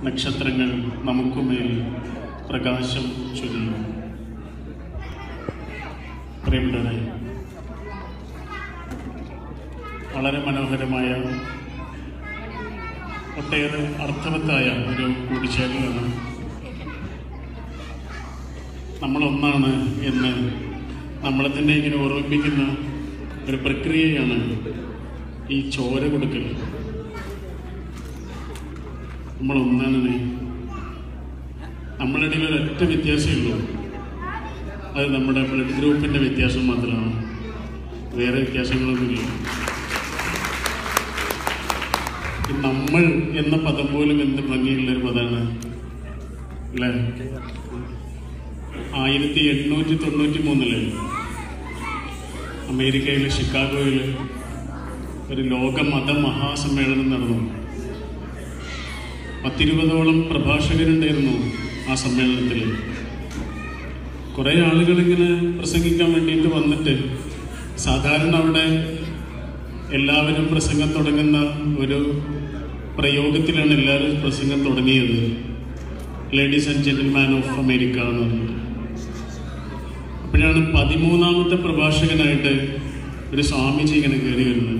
നക്ഷത്രങ്ങൾ നമുക്കുമേൽ പ്രകാശം ചൊരിയും പ്രിയപ്പെട്ടവരെ വളരെ മനോഹരമായ ഒട്ടേറെ അർത്ഥവത്തായ ഒരു കൂടിച്ചേരലാണ് നമ്മളൊന്നാണ് എന്ന് നമ്മളെ തന്നെ ഇങ്ങനെ ഓർമ്മിപ്പിക്കുന്ന ഒരു പ്രക്രിയയാണ് ഈ ചോര കൊടുക്കൽ നമ്മൾ ഒന്നാണ് നമ്മളുടെ ഇടയിൽ ഒരൊറ്റ വ്യത്യാസമേ ഉള്ളൂ അത് നമ്മുടെ ബ്ലഡ് ഗ്രൂപ്പിന്റെ വ്യത്യാസം മാത്രമാണ് വേറെ വ്യത്യാസങ്ങളൊന്നുമില്ല ഈ നമ്മൾ എന്ന പദം പോലും എന്ത് ഭംഗിയുള്ളൊരു പദമാണ് അല്ലേ ആയിരത്തി എണ്ണൂറ്റി തൊണ്ണൂറ്റി മൂന്നില് അമേരിക്കയിലെ ഷിക്കാഗോയിൽ ഒരു ലോക മത മഹാസമ്മേളനം നടന്നു പത്തിരുപതോളം പ്രഭാഷകരുണ്ടായിരുന്നു ആ സമ്മേളനത്തിൽ കുറേ ആളുകൾ ഇങ്ങനെ പ്രസംഗിക്കാൻ വേണ്ടിയിട്ട് വന്നിട്ട് സാധാരണ അവിടെ എല്ലാവരും പ്രസംഗം തുടങ്ങുന്ന ഒരു പ്രയോഗത്തിലാണ് എല്ലാവരും പ്രസംഗം തുടങ്ങിയത് ladies and gentlemen of America എന്ന് പറഞ്ഞിട്ട് അപ്പോഴാണ് പതിമൂന്നാമത്തെ പ്രഭാഷകനായിട്ട് ഒരു സ്വാമിജി ഇങ്ങനെ കയറി വരുന്നത്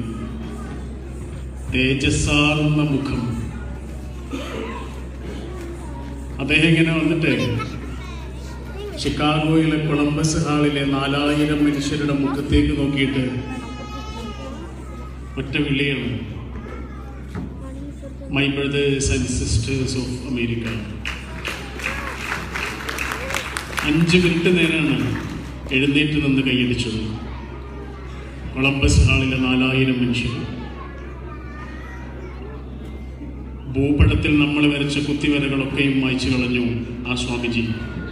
തേജസ്സാർന്ന മുഖം അദ്ദേഹം ഇങ്ങനെ വന്നിട്ട് ഷിക്കാഗോയിലെ കൊളംബസ് ഹാളിലെ നാലായിരം മനുഷ്യരുടെ മുഖത്തേക്ക് നോക്കിയിട്ട് ഒറ്റ വിളിയാണ് my brothers and sisters of America അഞ്ച് മിനിറ്റ് നേരമാണ് എഴുന്നേറ്റ് നിന്ന് കൈയടിച്ചത് കൊളംബസ് ഹാളിലെ നാലായിരം മനുഷ്യർ ഭൂപടത്തിൽ നമ്മൾ വരച്ച കുത്തിവരകളൊക്കെയും മായ്ച്ചു കളഞ്ഞു ആ സ്വാമിജി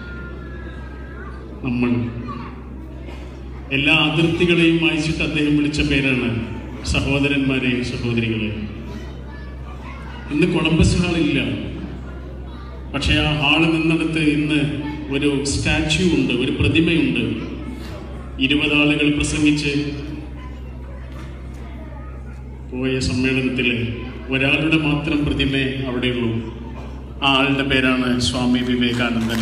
നമ്മൾ എല്ലാ അതിർത്തികളെയും മായ്ച്ചിട്ട് അദ്ദേഹം വിളിച്ച പേരാണ് സഹോദരന്മാരെ സഹോദരികളെ ഇന്ന് കൊളംബസ് ഹാളില്ല പക്ഷെ ആ ഹാള് നിന്നിടത്ത് ഇന്ന് ഒരു സ്റ്റാച്യു ഉണ്ട് ഒരു പ്രതിമയുണ്ട് ഇരുപത് ആളുകൾ പ്രസംഗിച്ച് പോയ സമ്മേളനത്തിൽ ഒരാളുടെ മാത്രം പ്രതിമേ അവിടെയുള്ളൂ ആ ആളുടെ പേരാണ് സ്വാമി വിവേകാനന്ദൻ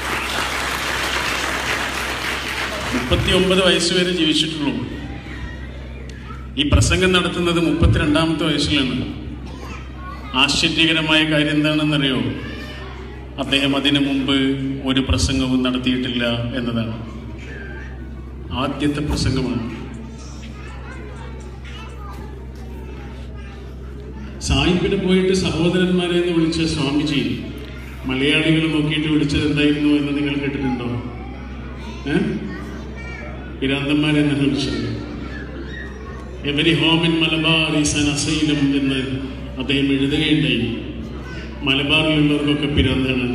മുപ്പത്തി ഒമ്പത് വയസ്സ് വരെ ജീവിച്ചിട്ടുള്ളൂ ഈ പ്രസംഗം നടത്തുന്നത് മുപ്പത്തിരണ്ടാമത്തെ വയസ്സിലാണ് ആശ്ചര്യകരമായ കാര്യം എന്താണെന്നറിയോ അദ്ദേഹം അതിനു മുമ്പ് ഒരു പ്രസംഗവും നടത്തിയിട്ടില്ല എന്നതാണ് ആദ്യത്തെ പ്രസംഗമാണ് സായിപ്പിന് പോയിട്ട് സഹോദരന്മാരെ എന്ന് വിളിച്ച സ്വാമിജി മലയാളികൾ നോക്കിയിട്ട് വിളിച്ചത് എന്തായിരുന്നു എന്ന് നിങ്ങൾ കേട്ടിട്ടുണ്ടോ ഏ പിരാന്തന്മാരെന്നാണ് വിളിച്ചത് every home in Malabar is an asylum എന്ന് അദ്ദേഹം എഴുതുകയുണ്ടായി മലബാറിലുള്ളവർക്കൊക്കെ പിരാന്താണ്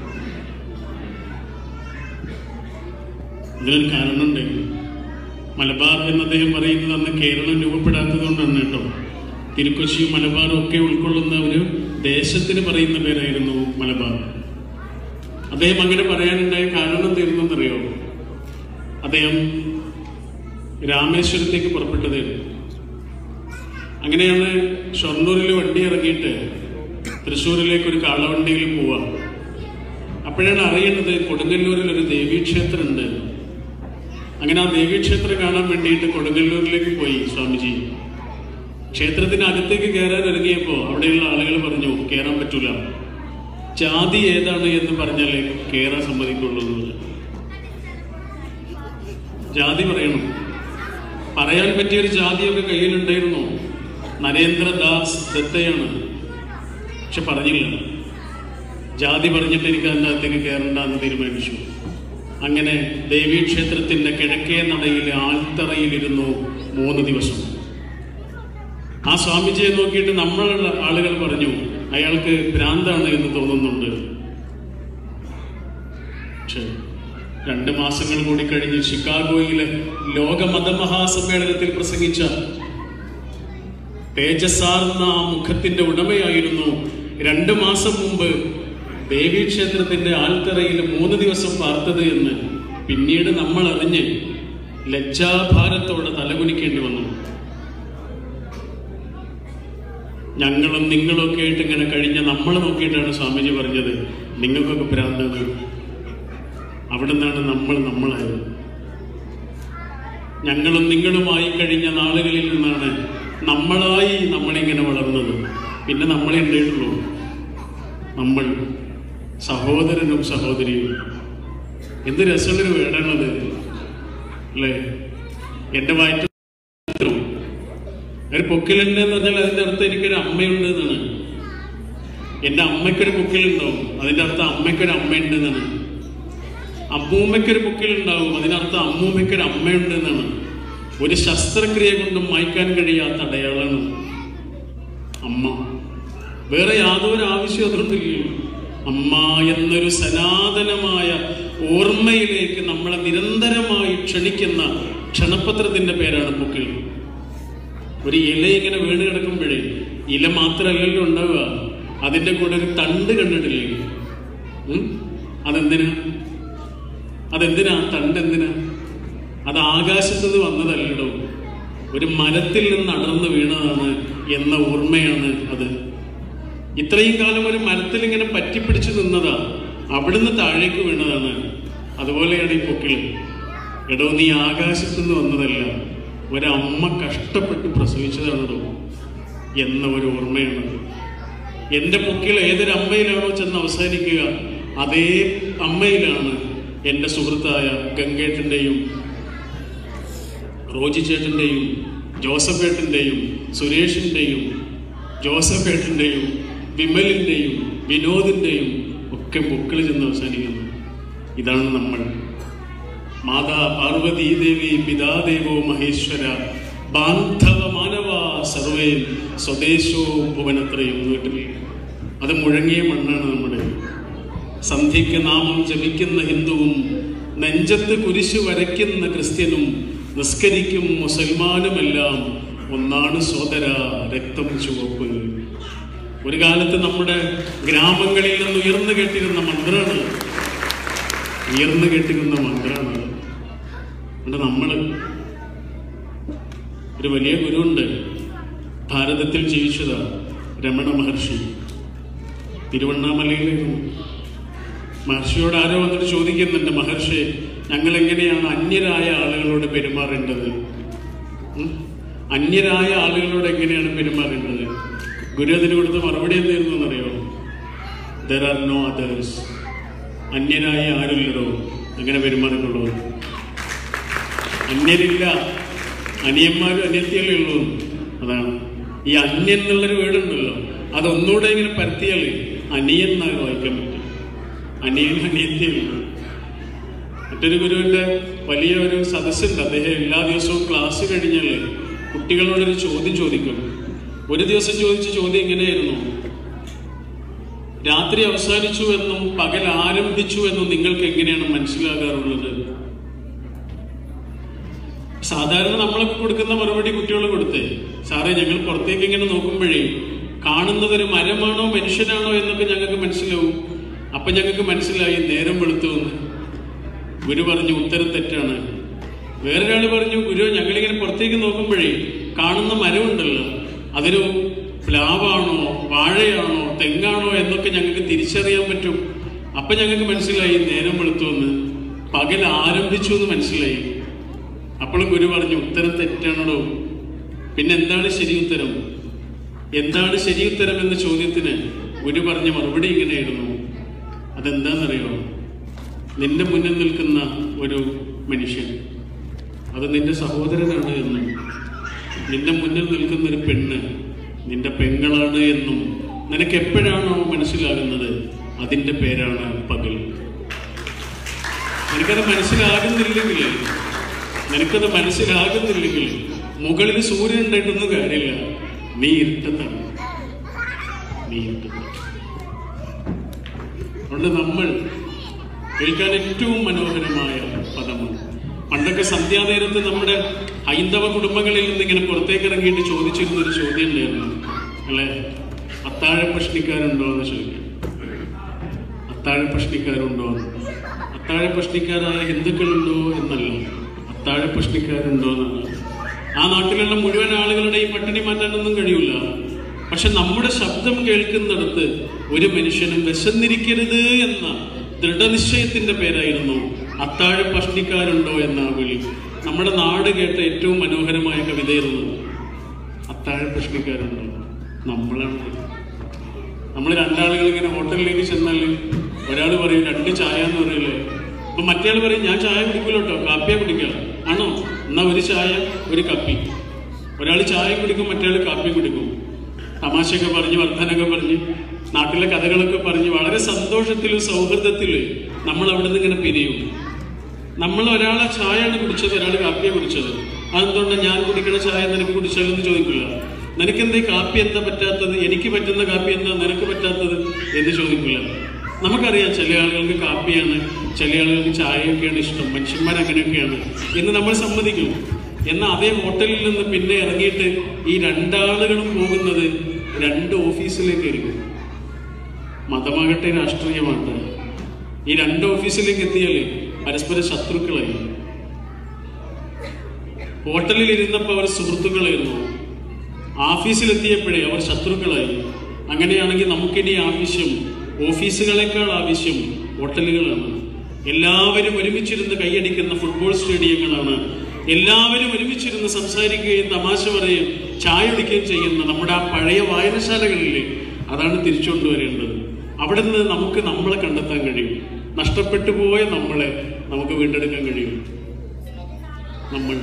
ഇതിനൊരു കാരണമുണ്ട് മലബാർ എന്ന് അദ്ദേഹം പറയുന്നത് അന്ന് കേരളം രൂപപ്പെടാത്തതുകൊണ്ടാണ് കേട്ടോ തിരുക്കൊച്ചിയും മലബാറും ഒക്കെ ഉൾക്കൊള്ളുന്ന ഒരു ദേശത്തിന് പറയുന്ന പേരായിരുന്നു മലബാർ അദ്ദേഹം അങ്ങനെ പറയാനുണ്ടായ കാരണം തീർന്നെന്നറിയോ അദ്ദേഹം രാമേശ്വരത്തേക്ക് പുറപ്പെട്ടതായിരുന്നു അങ്ങനെയാണ് ഷൊർണൂരിൽ വണ്ടി ഇറങ്ങിയിട്ട് തൃശ്ശൂരിലേക്ക് ഒരു കാളവണ്ടിയിൽ പോവാ അപ്പോഴാണ് അറിയുന്നത് കൊടുങ്ങല്ലൂരിൽ ഒരു ദേവീക്ഷേത്രമുണ്ട് അങ്ങനെ ആ ദേവീക്ഷേത്രം കാണാൻ വേണ്ടിയിട്ട് കൊടുങ്ങല്ലൂരിലേക്ക് പോയി സ്വാമിജി ക്ഷേത്രത്തിന് അകത്തേക്ക് കയറാൻ ഇറങ്ങിയപ്പോൾ അവിടെയുള്ള ആളുകൾ പറഞ്ഞു കയറാൻ പറ്റൂല ജാതി ഏതാണ് എന്ന് പറഞ്ഞാലേ കയറാൻ സമ്മതിക്കുള്ളൂ എന്ന് ജാതി പറയണം പറയാൻ പറ്റിയൊരു ജാതിയൊക്കെ കയ്യിലുണ്ടായിരുന്നു നരേന്ദ്രദാസ് ദത്തയാണ് പക്ഷെ പറഞ്ഞില്ല ജാതി പറഞ്ഞിട്ട് എനിക്ക് അതിൻ്റെ അകത്തേക്ക് കയറണ്ട എന്ന് തീരുമാനിച്ചു അങ്ങനെ ദേവീക്ഷേത്രത്തിന്റെ കിഴക്കേ നടയിലെ ആൽത്തറയിലിരുന്നു മൂന്ന് ദിവസം ആ സ്വാമിജിയെ നോക്കിയിട്ട് നമ്മളുടെ ആളുകൾ പറഞ്ഞു അയാൾക്ക് ഭ്രാന്താണ് എന്ന് തോന്നുന്നുണ്ട് പക്ഷേ രണ്ട് മാസങ്ങൾ കൂടി കഴിഞ്ഞ് ഷിക്കാഗോയിലെ ലോക മതമഹാസമ്മേളനത്തിൽ പ്രസംഗിച്ച തേജസ്സാർന്ന ആ മുഖത്തിന്റെ ഉടമയായിരുന്നു രണ്ട് മാസം മുമ്പ് ദേവീക്ഷേത്രത്തിന്റെ ആൽത്തറയിൽ മൂന്ന് ദിവസം പാർത്തത് എന്ന് പിന്നീട് നമ്മൾ അറിഞ്ഞ് ലജ്ജാഭാരത്തോടെ തലകുനിക്കേണ്ടി വന്നു ഞങ്ങളും നിങ്ങളും ഒക്കെ ആയിട്ട് ഇങ്ങനെ കഴിഞ്ഞ നമ്മളെ നോക്കിയിട്ടാണ് സ്വാമിജി പറഞ്ഞത് നിങ്ങൾക്കൊക്കെ ഭ്രാന്താണ് അവിടെ നിന്നാണ് നമ്മൾ നമ്മളായത് ഞങ്ങളും നിങ്ങളുമായി കഴിഞ്ഞ നാളുകളിൽ നിന്നാണ് നമ്മളായി നമ്മളിങ്ങനെ വളർന്നത് പിന്നെ നമ്മളെ ഉണ്ടായിട്ടുള്ളൂ നമ്മൾ സഹോദരനും സഹോദരിയും എന്ത് രസമുള്ളൊരു വേടാണത് അല്ലേ എൻ്റെ വയറ്റ് ഒരു പൊക്കിലുണ്ട് എന്ന് പറഞ്ഞാൽ അതിന്റെ അർത്ഥം എനിക്കൊരു അമ്മയുണ്ട് എന്നാണ് എന്റെ അമ്മയ്ക്കൊരു പൊക്കിലുണ്ടാവും അതിന്റെ അർത്ഥം അമ്മയ്ക്കൊരു അമ്മയുണ്ട് എന്നാണ് അമ്മൂമ്മയ്ക്കൊരു പൊക്കിലുണ്ടാവും അതിനർത്ഥം അമ്മൂമ്മയ്ക്കൊരു അമ്മയുണ്ട് എന്നാണ് ഒരു ശസ്ത്രക്രിയ കൊണ്ടും മായ്ക്കാൻ കഴിയാത്ത അടയാളാണ് അമ്മ വേറെ യാതൊരു ആവശ്യം അതുകൊണ്ടില്ല അമ്മ എന്നൊരു സനാതനമായ ഓർമ്മയിലേക്ക് നമ്മളെ നിരന്തരമായി ക്ഷണിക്കുന്ന ക്ഷണപത്രത്തിന്റെ പേരാണ് പൊക്കിൽ ഒരു ഇല ഇങ്ങനെ വീണ് കിടക്കുമ്പോഴേ ഇല മാത്രമല്ലല്ലോ ഉണ്ടാവുക അതിന്റെ കൂടെ ഒരു തണ്ട് കണ്ടിട്ടില്ലേ ഉം? അതെന്തിനാ അതെന്തിനാ തണ്ട് എന്തിനാ അത് ആകാശത്ത് നിന്ന് വന്നതല്ലടോ ഒരു മരത്തിൽ നിന്ന് അടർന്നു വീണതാണ് എന്ന ഓർമ്മയാണ് അത് ഇത്രയും കാലം ഒരു മരത്തിൽ ഇങ്ങനെ പറ്റിപ്പിടിച്ച് നിന്നതാ അവിടുന്ന് താഴേക്ക് വീണതാണ് അതുപോലെയാണ് ഈ പൊക്കിള് എടോ നീ ആകാശത്തു നിന്ന് വന്നതല്ല ഒരമ്മ കഷ്ടപ്പെട്ട് പ്രസവിച്ചതാണോ എന്ന ഒരു ഓർമ്മയാണത് എന്റെ പൊക്കിൽ ഏതൊരു അമ്മയിലാണോ ചെന്ന് അവസാനിക്കുക അതേ അമ്മയിലാണ് എൻ്റെ സുഹൃത്തായ ഗംഗേട്ടൻ്റെയും റോജി ചേട്ടൻ്റെയും ജോസഫേട്ടൻ്റെയും സുരേഷിൻ്റെയും ജോസഫേട്ടൻ്റെയും വിമലിൻ്റെയും വിനോദിൻ്റെയും ഒക്കെ പൊക്കിൾ ചെന്ന് അവസാനിക്കുന്നു ഇതാണ് നമ്മൾ മാതാ പാർവതീ ദേവി പിതാദേവോ മഹേശ്വര ബാന്ധവ മാനവ സർവേ സ്വദേശോ ഭുവനത്രയും വീട്ടിൽ അത് മുഴങ്ങിയ മണ്ണാണ് നമ്മുടെ സന്ധ്യയ്ക്ക് നാമം ജപിക്കുന്ന ഹിന്ദുവും നെഞ്ചത്ത് കുരിശു വരയ്ക്കുന്ന ക്രിസ്ത്യനും നിസ്കരിക്കും മുസൽമാനുമെല്ലാം ഒന്നാണ് സോദര രക്തം ചുവപ്പ് ഒരു കാലത്ത് നമ്മുടെ ഗ്രാമങ്ങളിൽ നിന്ന് ഉയർന്നു കേട്ടിരുന്ന മന്ത്രാണ് ഉയർന്നു കേട്ടിരുന്ന മന്ത്രാണ് അതുകൊണ്ട് നമ്മള് ഒരു വലിയ ഗുരുവുണ്ട് ഭാരതത്തിൽ ജീവിച്ചതാ രമണ മഹർഷി തിരുവണ്ണാമലയിലായിരുന്നു മഹർഷിയോട് ആരോ വന്നിട്ട് ചോദിക്കുന്നുണ്ട് മഹർഷി ഞങ്ങൾ എങ്ങനെയാണ് അന്യരായ ആളുകളോട് പെരുമാറേണ്ടത് ഉം? അന്യരായ ആളുകളോട് എങ്ങനെയാണ് പെരുമാറേണ്ടത് ഗുരു അതിന് കൊടുത്ത മറുപടി എന്തായിരുന്നു എന്നറിയോ ദർ ആർ നോ അതേഴ്സ് അന്യരായ ആരുമില്ലടോ അങ്ങനെ പെരുമാറിക്കൊള്ളൂ അന്യരില്ല അനിയന്മാരും അനിയത്തിയല്ലേ ഉള്ളൂ അതാണ് ഈ അന്യൻ എന്നുള്ളൊരു വേർഡുണ്ടല്ലോ അതൊന്നുകൂടെ ഇങ്ങനെ പരത്തിയാൽ അനിയൻ എന്നാണ് വായിക്കാൻ പറ്റും അനിയൻ അനിയത്തിയല്ല മറ്റൊരു ഗുരുവിന്റെ വലിയ ഒരു സദസ്സുണ്ട് അദ്ദേഹം എല്ലാ ദിവസവും ക്ലാസ് കഴിഞ്ഞാൽ കുട്ടികളോടൊരു ചോദ്യം ചോദിക്കും ഒരു ദിവസം ചോദിച്ച ചോദ്യം എങ്ങനെയായിരുന്നു രാത്രി അവസാനിച്ചു എന്നും പകൽ ആരംഭിച്ചു എന്നും നിങ്ങൾക്ക് എങ്ങനെയാണ് മനസ്സിലാകാറുള്ളത് സാധാരണ നമ്മളൊക്കെ കൊടുക്കുന്ന മറുപടി കുട്ടികൾ കൊടുത്തേ സാറേ ഞങ്ങൾ പുറത്തേക്ക് ഇങ്ങനെ നോക്കുമ്പോഴേ കാണുന്നത് ഒരു മരമാണോ മനുഷ്യനാണോ എന്നൊക്കെ ഞങ്ങൾക്ക് മനസ്സിലാവും അപ്പൊ ഞങ്ങൾക്ക് മനസ്സിലായി നേരം വെളുത്തു എന്ന് ഗുരു പറഞ്ഞു ഉത്തരം തെറ്റാണ് വേറൊരാൾ പറഞ്ഞു ഗുരു ഞങ്ങളിങ്ങനെ പുറത്തേക്ക് നോക്കുമ്പോഴേ കാണുന്ന മരമുണ്ടല്ലോ അതൊരു പ്ലാവാണോ വാഴയാണോ തെങ്ങാണോ എന്നൊക്കെ ഞങ്ങൾക്ക് തിരിച്ചറിയാൻ പറ്റും അപ്പൊ ഞങ്ങൾക്ക് മനസ്സിലായി നേരം വെളുത്തു എന്ന് പകൽ ആരംഭിച്ചു എന്ന് മനസ്സിലായി അപ്പോഴും ഗുരു പറഞ്ഞു ഉത്തരം തെറ്റാണോ പിന്നെ എന്താണ് ശരി ഉത്തരം എന്താണ് ശരി ഉത്തരം എന്ന ചോദ്യത്തിന് ഗുരു പറഞ്ഞ മറുപടി ഇങ്ങനെയായിരുന്നു അതെന്താണെന്നറിയോ നിന്റെ മുന്നിൽ നിൽക്കുന്ന ഒരു മനുഷ്യൻ അത് നിന്റെ സഹോദരനാണ് എന്നും നിന്റെ മുന്നിൽ നിൽക്കുന്ന ഒരു പെണ്ണ് നിന്റെ പെങ്ങളാണ് എന്നും നിനക്ക് എപ്പോഴാണോ മനസ്സിലാകുന്നത് അതിന്റെ പേരാണ് പകൽ നിനക്കത് മനസ്സിലാകുന്നില്ലെങ്കിൽ നിനക്കത് മനസ്സിലാകുന്നില്ലെങ്കിൽ മുകളിൽ സൂര്യൻ ഉണ്ടായിട്ടൊന്നും കാര്യമില്ല നീ ഇരുട്ടത്താണ് നീ ഇരുട്ടത്താണ് അതുകൊണ്ട് നമ്മൾ കേൾക്കാൻ ഏറ്റവും മനോഹരമായ പദമാണ് പണ്ടൊക്കെ സന്ധ്യാനേരത്ത് നമ്മുടെ ഹൈന്ദവ കുടുംബങ്ങളിൽ നിന്ന് ഇങ്ങനെ പുറത്തേക്ക് ഇറങ്ങിയിട്ട് ചോദിച്ചിരുന്ന ഒരു ചോദ്യം ഉണ്ടായിരുന്നു അല്ലെ അത്താഴ പ്രശ്നിക്കാരുണ്ടോ എന്ന് ചോദിക്കും അത്താഴ പ്രശ്നിക്കാരുണ്ടോ എന്ന് അത്താഴ പ്രശ്നിക്കാരായ ഹിന്ദുക്കളുണ്ടോ എന്നല്ല അത്താഴ പ്രശ്നിക്കാരുണ്ടോ എന്നാണ് ആ നാട്ടിലുള്ള മുഴുവൻ ആളുകളുടെയും പട്ടിണി മാറ്റാനൊന്നും കഴിയില്ല പക്ഷെ നമ്മുടെ ശബ്ദം കേൾക്കുന്നിടത്ത് ഒരു മനുഷ്യനും വിശന്നിരിക്കരുത് എന്ന ദൃഢനിശ്ചയത്തിന്റെ പേരായിരുന്നു അത്താഴ പഷ്ണിക്കാരുണ്ടോ എന്ന ആ വിളി നമ്മുടെ നാട് കേട്ട ഏറ്റവും മനോഹരമായ കവിതയായിരുന്നു അത്താഴ പ്രശ്നക്കാരുണ്ടോ നമ്മളാണ് നമ്മൾ രണ്ടാളുകൾ ഇങ്ങനെ ഹോട്ടലിലേക്ക് ചെന്നാൽ ഒരാൾ പറയും രണ്ട് ചായ എന്ന് പറയില്ലേ അപ്പൊ മറ്റേ പറയും ഞാൻ ചായ കുടിക്കൂല കേട്ടോ കാപ്പിയാ കുടിക്കാം ആണോ എന്നാ ഒരു ചായ ഒരു കപ്പി ഒരാൾ ചായ കുടിക്കും മറ്റേ കാപ്പി കുടിക്കും തമാശയൊക്കെ പറഞ്ഞ് വർദ്ധനൊക്കെ പറഞ്ഞ് നാട്ടിലെ കഥകളൊക്കെ പറഞ്ഞ് വളരെ സന്തോഷത്തിലും സൗഹൃദത്തിലും നമ്മൾ അവിടെ നിന്ന് ഇങ്ങനെ പിരിയും നമ്മൾ ഒരാളെ ചായയാണ് കുടിച്ചത് ഒരാൾ കാപ്പിയെ കുടിച്ചത് അതെന്തുകൊണ്ട് ഞാൻ കുടിക്കണ ചായ നിനക്ക് കുടിച്ചാലെന്ന് ചോദിക്കില്ല നിനക്ക് എന്തേ കാപ്പി എന്താ പറ്റാത്തത് എനിക്ക് പറ്റുന്ന കാപ്പി എന്താ നിനക്ക് പറ്റാത്തത് എന്ന് ചോദിക്കില്ല നമുക്കറിയാം ചില ആളുകൾക്ക് കാപ്പിയാണ് ചില ആളുകൾക്ക് ചായയൊക്കെയാണ് ഇഷ്ടം മനുഷ്യന്മാർ അങ്ങനെയൊക്കെയാണ് എന്ന് നമ്മൾ സമ്മതിക്കും എന്നാൽ അതേ ഹോട്ടലിൽ നിന്ന് പിന്നെ ഇറങ്ങിയിട്ട് ഈ രണ്ടാളുകളും പോകുന്നത് രണ്ട് ഓഫീസിലേക്കായിരിക്കും മതമാകട്ടെ രാഷ്ട്രീയമാകട്ടെ ഈ രണ്ട് ഓഫീസിലേക്ക് എത്തിയാൽ പരസ്പര ശത്രുക്കളായി ഹോട്ടലിൽ ഇരുന്നപ്പോൾ അവർ സുഹൃത്തുക്കളായിരുന്നു ഓഫീസിലെത്തിയപ്പോഴേ അവർ ശത്രുക്കളായി അങ്ങനെയാണെങ്കിൽ നമുക്കിനി ആവശ്യം ഓഫീസുകളെക്കാൾ ആവശ്യം ഹോട്ടലുകളാണ് എല്ലാവരും ഒരുമിച്ചിരുന്ന് കൈയടിക്കുന്ന ഫുട്ബോൾ സ്റ്റേഡിയങ്ങളാണ് എല്ലാവരും ഒരുമിച്ചിരുന്ന് സംസാരിക്കുകയും തമാശ പറയുകയും ചായ കുടിക്കുകയും ചെയ്യുന്ന നമ്മുടെ ആ പഴയ വായനശാലകളിലെ അതാണ് തിരിച്ചുകൊണ്ടുവരേണ്ടത് അവിടെ നിന്ന് നമുക്ക് നമ്മളെ കണ്ടെത്താൻ കഴിയും നഷ്ടപ്പെട്ടു പോയ നമ്മളെ നമുക്ക് വീണ്ടെടുക്കാൻ കഴിയും നമ്മൾ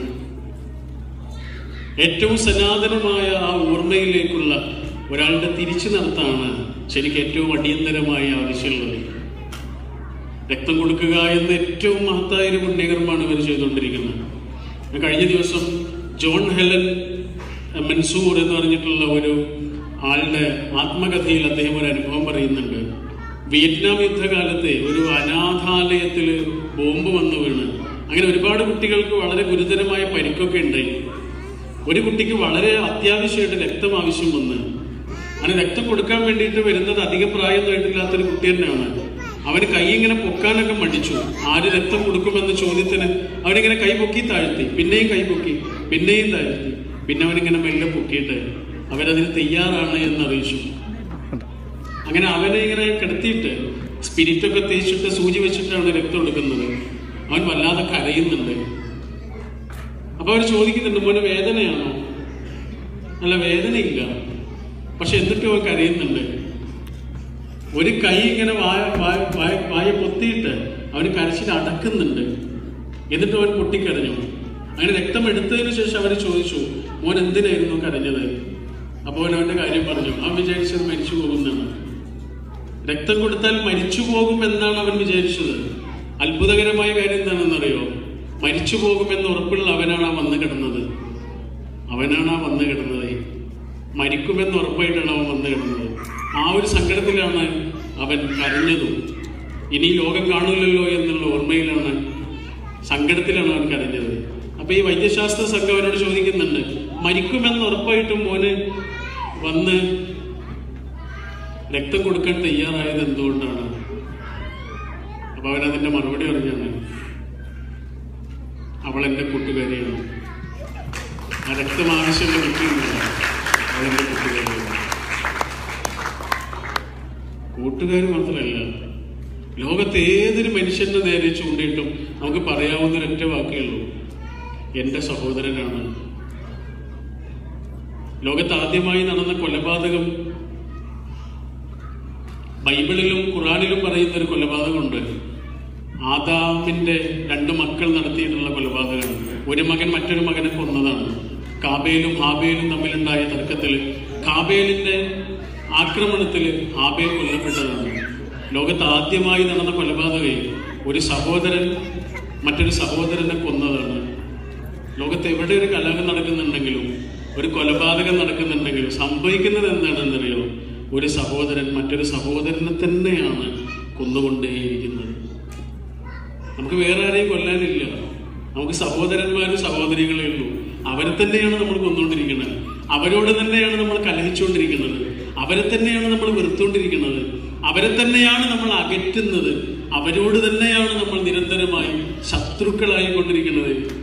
ഏറ്റവും സനാതനമായ ആ ഓർമ്മയിലേക്കുള്ള ഒരാളുടെ തിരിച്ചു നടത്താണ് ശരിക്കും ഏറ്റവും അടിയന്തരമായ ആവശ്യമുള്ളത് രക്തം കൊടുക്കുക എന്ന ഏറ്റവും മഹത്തായ ഒരു പുണ്യകർമ്മമാണ് ഇവർ ചെയ്തുകൊണ്ടിരിക്കുന്നത് ഞാൻ കഴിഞ്ഞ ദിവസം ജോൺ ഹെലൻ മൻസൂർ എന്ന് പറഞ്ഞിട്ടുള്ള ഒരു ആളുടെ ആത്മകഥയിൽ അദ്ദേഹം ഒരു അനുഭവം പറയുന്നുണ്ട് വിയറ്റ്നാം യുദ്ധകാലത്തെ ഒരു അനാഥാലയത്തിൽ ബോംബ് വന്നു വീണ് അങ്ങനെ ഒരുപാട് കുട്ടികൾക്ക് വളരെ ഗുരുതരമായ പരിക്കൊക്കെ ഉണ്ടായി ഒരു കുട്ടിക്ക് വളരെ അത്യാവശ്യമായിട്ട് രക്തം ആവശ്യം വന്ന് അങ്ങനെ രക്തം കൊടുക്കാൻ വേണ്ടിയിട്ട് വരുന്നത് അധിക പ്രായമൊന്നുമായിട്ടില്ലാത്തൊരു കുട്ടി തന്നെയാണ് അവന് കൈ ഇങ്ങനെ പൊക്കാനൊക്കെ മടിച്ചു ആര് രക്തം കൊടുക്കുമെന്ന ചോദ്യത്തിന് അവനിങ്ങനെ കൈ പൊക്കി താഴ്ത്തി പിന്നെയും കൈ പൊക്കി പിന്നെയും താഴ്ത്തി പിന്നെ അവനിങ്ങനെ മെല്ലെ പൊക്കിയിട്ട് അവരതിന് തയ്യാറാണ് എന്ന് അറിയിച്ചു അങ്ങനെ അവനെ ഇങ്ങനെ കിടത്തിയിട്ട് സ്പിരിറ്റ് ഒക്കെ തേച്ചിട്ട് സൂചി വെച്ചിട്ടാണ് രക്തം എടുക്കുന്നത് അവൻ വല്ലാതെ കരയുന്നുണ്ട് അപ്പൊ അവർ ചോദിക്കുന്നുണ്ട് മോന് വേദനയാണോ അല്ല വേദനയില്ല പക്ഷെ എന്നിട്ടും അവൻ കരയുന്നുണ്ട് ഒരു കൈ ഇങ്ങനെ വായ വായ വായ വായ പൊത്തിയിട്ട് അവന് കരച്ചിൽ അടക്കുന്നുണ്ട് എന്നിട്ട് അവൻ പൊട്ടിക്കരഞ്ഞു അങ്ങനെ രക്തം എടുത്തതിന് ശേഷം അവർ ചോദിച്ചു മോൻ എന്തിനായിരുന്നു കരഞ്ഞത് അപ്പോൾ അവൻ അവന്റെ കാര്യം പറഞ്ഞു അവൻ വിചാരിച്ചത് മരിച്ചു പോകുന്നതാണ് രക്തം കൊടുത്താൽ മരിച്ചു പോകും എന്നാണ് അവൻ വിചാരിച്ചത് അത്ഭുതകരമായ കാര്യം എന്താണെന്നറിയോ മരിച്ചു പോകുമെന്ന് ഉറപ്പുള്ള അവനാണ് ആ വന്ന് കിടന്നത് അവനാണ് ആ വന്ന് കിടന്നത് മരിക്കുമെന്ന് ഉറപ്പായിട്ടാണ് അവൻ വന്ന് കിടന്നത് ആ ഒരു സങ്കടത്തിലാണ് അവൻ കരഞ്ഞതും ഇനി ഈ ലോകം കാണില്ലല്ലോ എന്നുള്ള ഓർമ്മയിലാണ് സങ്കടത്തിലാണ് അവൻ കരഞ്ഞത് അപ്പൊ ഈ വൈദ്യശാസ്ത്ര സംഘം അവനോട് ചോദിക്കുന്നുണ്ട് മരിക്കുമെന്ന് ഉറപ്പായിട്ടും മോന് വന്ന് രക്തം കൊടുക്കാൻ തയ്യാറായത് എന്തുകൊണ്ടാണ് അപ്പൊ അവൻ അതിന്റെ മറുപടി പറഞ്ഞാണ് അവൾ എന്റെ കൂട്ടുകാരിയാണ് ആ രക്തം ആവശ്യമുള്ള വ്യക്തിയുമില്ല അവൾ എന്റെ കൂട്ടുകാരിയാണ് കൂട്ടുകാർ മാത്രമല്ല ലോകത്ത് ഏതൊരു മനുഷ്യന്റെ നേരെ ചൂണ്ടിയിട്ടും നമുക്ക് പറയാവുന്ന ഒരൊറ്റ വാക്കേ ഉള്ളൂ എന്റെ സഹോദരനാണ് ലോകത്ത് ആദ്യമായി നടന്ന കൊലപാതകം ബൈബിളിലും ഖുറാനിലും പറയുന്ന ഒരു കൊലപാതകമുണ്ട് ആദാമിന്റെ രണ്ട് മക്കൾ നടത്തിയിട്ടുള്ള കൊലപാതകമാണ് ഒരു മകൻ മറ്റൊരു മകനെ കൊന്നതാണ് കാബേലും ഹാബേലും തമ്മിലുണ്ടായ തർക്കത്തിൽ കാബേലിന്റെ ആക്രമണത്തിൽ ഹാബേൽ കൊല്ലപ്പെട്ടതാണ് ലോകത്ത് ആദ്യമായി നടന്ന കൊലപാതകം ഒരു സഹോദരൻ മറ്റൊരു സഹോദരനെ കൊന്നതാണ് ലോകത്ത് എവിടെ ഒരു കലഹം നടക്കുന്നുണ്ടെങ്കിലും ഒരു കൊലപാതകം നടക്കുന്നുണ്ടെങ്കിലും സംഭവിക്കുന്നത് എന്താണെന്നറിയോ ഒരു സഹോദരൻ മറ്റൊരു സഹോദരനെ തന്നെയാണ് കൊന്നുകൊണ്ടേയിരിക്കുന്നത് നമുക്ക് വേറെ ആരെയും കൊല്ലാനില്ല നമുക്ക് സഹോദരന്മാരും സഹോദരികളേ ഉള്ളൂ അവരെ തന്നെയാണ് നമ്മൾ കൊന്നുകൊണ്ടിരിക്കുന്നത് അവരോട് തന്നെയാണ് നമ്മൾ കലഹിച്ചുകൊണ്ടിരിക്കുന്നത് അവരെ തന്നെയാണ് നമ്മൾ വെറുത്തുകൊണ്ടിരിക്കുന്നത് അവരെ തന്നെയാണ് നമ്മൾ അകറ്റുന്നത് അവരോട് തന്നെയാണ് നമ്മൾ നിരന്തരമായി ശത്രുക്കളായി കൊണ്ടിരിക്കുന്നത്